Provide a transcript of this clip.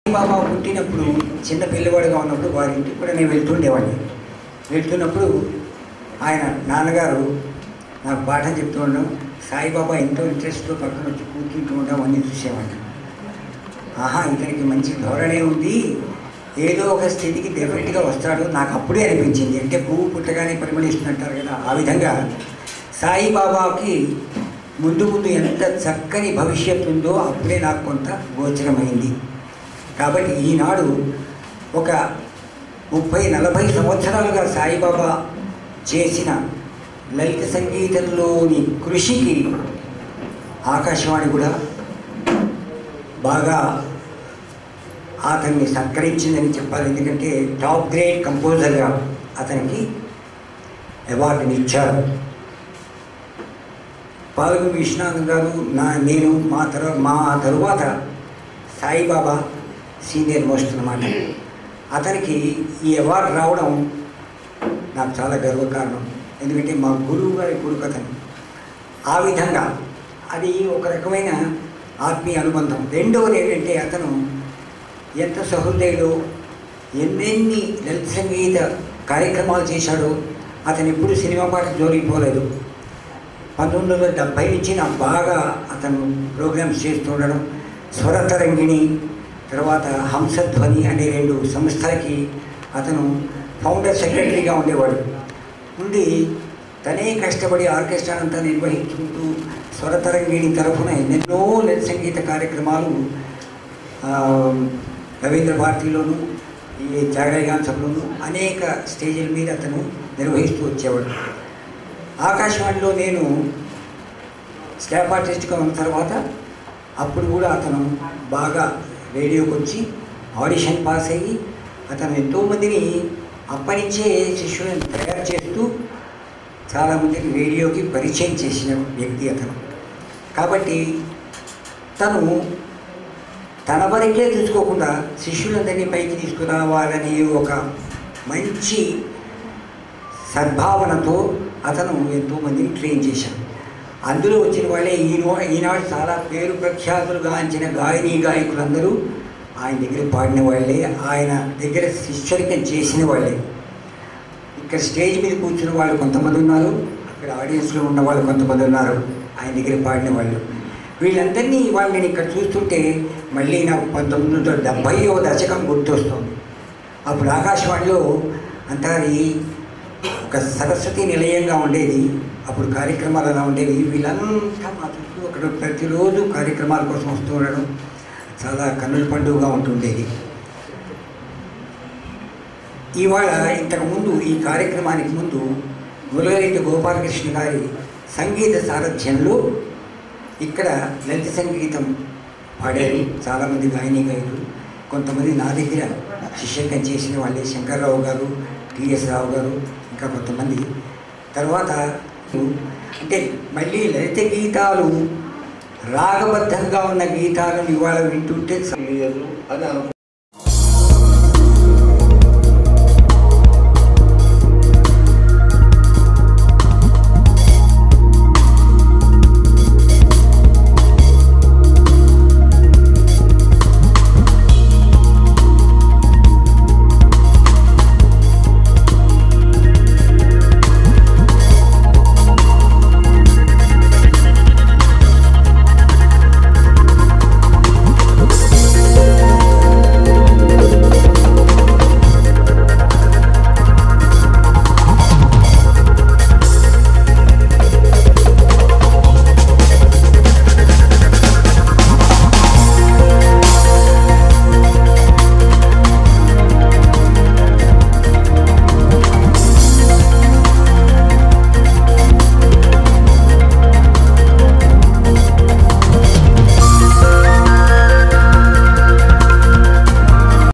బాబా పుట్టినప్పుడు చిన్న పిల్లవాడుగా ఉన్నప్పుడు వారి ఇంటికి కూడా నేను వెళ్తుండేవాడిని వెళ్తున్నప్పుడు ఆయన నాన్నగారు నాకు పాఠం చెప్తూ ఉండడం సాయిబాబా ఎంతో ఇంట్రెస్ట్తో పక్కన వచ్చి కూర్చుంటూ ఉండడం అన్నీ చూసేవాడిని ఆహా ఇతనికి మంచి ధోరణే ఉంది ఏదో ఒక స్థితికి డెఫినెట్గా వస్తాడు నాకు అప్పుడే అనిపించింది అంటే పువ్వు పుట్టగానే పరిమళిస్తుంటారు కదా ఆ విధంగా సాయిబాబాకి ముందు ముందు ఎంత చక్కని భవిష్యత్తు ఉందో అప్పుడే నాకు కొంత గోచరమైంది కాబట్టి ఈనాడు ఒక ముప్పై నలభై సంవత్సరాలుగా సాయిబాబా చేసిన లలిత సంగీతంలోని కృషికి ఆకాశవాణి కూడా బాగా అతన్ని సత్కరించిందని చెప్పాలి ఎందుకంటే టాప్ గ్రేడ్ కంపోజర్గా అతనికి అవార్డుని ఇచ్చారు పాల్గొ విశ్వనాథ్ గారు నా నేను మా తర్వా మా తరువాత సాయిబాబా సీనియర్ మోస్ట్ అనమాట అతనికి ఈ అవార్డు రావడం నాకు చాలా గర్వకారణం ఎందుకంటే మా గురువు గారి కొడుకు అతను ఆ విధంగా అది ఒక రకమైన ఆత్మీయ అనుబంధం రెండవది ఏంటంటే అతను ఎంత సహృదయుడు ఎన్నెన్ని లలిత సంగీత కార్యక్రమాలు చేశాడో అతను ఎప్పుడు సినిమా పాట జోలికి పోలేదు పంతొమ్మిది వందల డెబ్భై నుంచి నాకు బాగా అతను ప్రోగ్రామ్స్ చేస్తూ ఉండడం స్వరతరంగిణి తర్వాత హంసధ్వని అనే రెండు సంస్థలకి అతను ఫౌండర్ సెక్రటరీగా ఉండేవాడు ఉండి తనే కష్టపడి ఆర్కెస్ట్రా అంతా నిర్వహించుకుంటూ స్వరతరంగిణి తరఫున ఎన్నెన్నో లలిత సంగీత కార్యక్రమాలు ఆ, రవీంద్ర భారతిలోను ఈ జాగరగాన్ సభలోను అనేక స్టేజీల మీద అతను నిర్వహిస్తూ వచ్చేవాడు ఆకాశవాణిలో నేను స్టాఫ్ ఆర్టిస్ట్గా ఉన్న తర్వాత అప్పుడు కూడా అతను బాగా రేడియోకి వచ్చి ఆడిషన్ పాస్ అయ్యి అతను ఎంతోమందిని అప్పటించే శిష్యులను తయారు చేస్తూ చాలామందికి రేడియోకి పరిచయం చేసిన వ్యక్తి అతను కాబట్టి తను తన వరకే చూసుకోకుండా శిష్యులందరినీ పైకి తీసుకురావాలనే ఒక మంచి సద్భావనతో అతను ఎంతోమందిని ట్రైన్ చేశాడు అందులో వచ్చిన వాళ్ళే ఈనో ఈనాడు చాలా పేరు ప్రఖ్యాతులు గాంచిన గాయని గాయకులందరూ ఆయన దగ్గర పాడిన వాళ్ళే ఆయన దగ్గర శిష్యరికం చేసిన వాళ్ళే ఇక్కడ స్టేజ్ మీద కూర్చున్న వాళ్ళు కొంతమంది ఉన్నారు అక్కడ ఆడియన్స్లో ఉన్న వాళ్ళు కొంతమంది ఉన్నారు ఆయన దగ్గర పాడిన వాళ్ళు వీళ్ళందరినీ వాళ్ళు నేను ఇక్కడ చూస్తుంటే మళ్ళీ నాకు పంతొమ్మిది వందల డెబ్భైవ దశకం గుర్తొస్తుంది అప్పుడు ఆకాశవాణిలో అంతా అది ఒక సరస్వతి నిలయంగా ఉండేది అప్పుడు కార్యక్రమాలు అలా ఉండేవి వీళ్ళంతా మా చుట్టూ అక్కడ ప్రతిరోజు కార్యక్రమాల కోసం వస్తూ ఉండడం చాలా కన్నుల పండుగగా ఉంటుండేది ఇవాళ ఇంతకుముందు ఈ కార్యక్రమానికి ముందు మురళరెడ్డి గోపాలకృష్ణ గారి సంగీత సారథ్యంలో ఇక్కడ లలిత సంగీతం పాడారు చాలామంది గాయని గాయకులు కొంతమంది నా దగ్గర శిష్యకం చేసిన వాళ్ళే శంకర్రావు గారు టిఎస్ రావు గారు ఇంకా కొంతమంది తర్వాత అంటే మళ్ళీ లలిత గీతాలు రాగబద్ధంగా ఉన్న గీతాలను ఇవాళ వింటుంటే లేదు అని అనుకుంటున్నాను